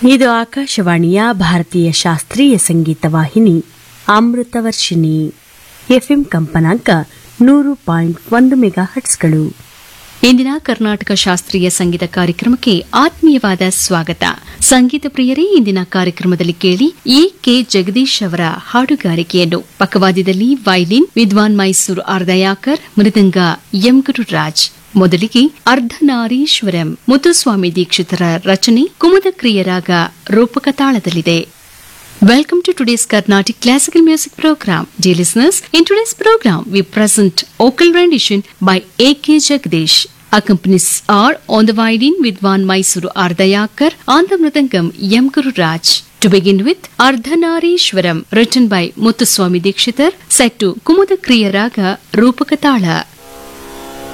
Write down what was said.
ಇದು ಆಕಾಶವಾಣಿಯ ಭಾರತೀಯ ಶಾಸ್ತ್ರೀಯ ಸಂಗೀತ ವಾಹಿನಿ ಅಮೃತವರ್ಷಿಣಿ ಎಫ್ಎಂ ಕಂಪನಾಂಕ ನೂರು ಪಾಯಿಂಟ್ ಒಂದು ಮೆಗಾ ಹಟ್ಸ್ಗಳು ಇಂದಿನ ಕರ್ನಾಟಕ ಶಾಸ್ತ್ರೀಯ ಸಂಗೀತ ಕಾರ್ಯಕ್ರಮಕ್ಕೆ ಆತ್ಮೀಯವಾದ ಸ್ವಾಗತ ಸಂಗೀತ ಪ್ರಿಯರೇ ಇಂದಿನ ಕಾರ್ಯಕ್ರಮದಲ್ಲಿ ಕೇಳಿ ಎ ಕೆ ಜಗದೀಶ್ ಅವರ ಹಾಡುಗಾರಿಕೆಯನ್ನು ಪಕ್ಕವಾದ್ಯದಲ್ಲಿ ವೈಲಿನ್ ವಿದ್ವಾನ್ ಮೈಸೂರು ಆರ್ದಯಾಕರ್ ಮೃದಂಗ ಎಂ ಗುರುರಾಜ್ ಮೊದಲಿಗೆ ಅರ್ಧನಾರೀಶ್ವರಂ ಮುತ್ತುಸ್ವಾಮಿ ದೀಕ್ಷಿತರ ರಚನೆ ಕುಮುದಕ್ರಿಯರಾಗ ರೂಪಕ ತಾಳದಲ್ಲಿದೆ Welcome to today's Carnatic Classical Music Program. Dear listeners, in today's program, we present vocal rendition by A.K. Jagdish. Accompanies are on the violin Vidwan Mysuru Ardayakar, on the mridangam M. Guru Raj. To begin with, Ardhanarishwaram, written by Muthuswami Dikshitar, set to Kumudakriya Raga Rupakatala.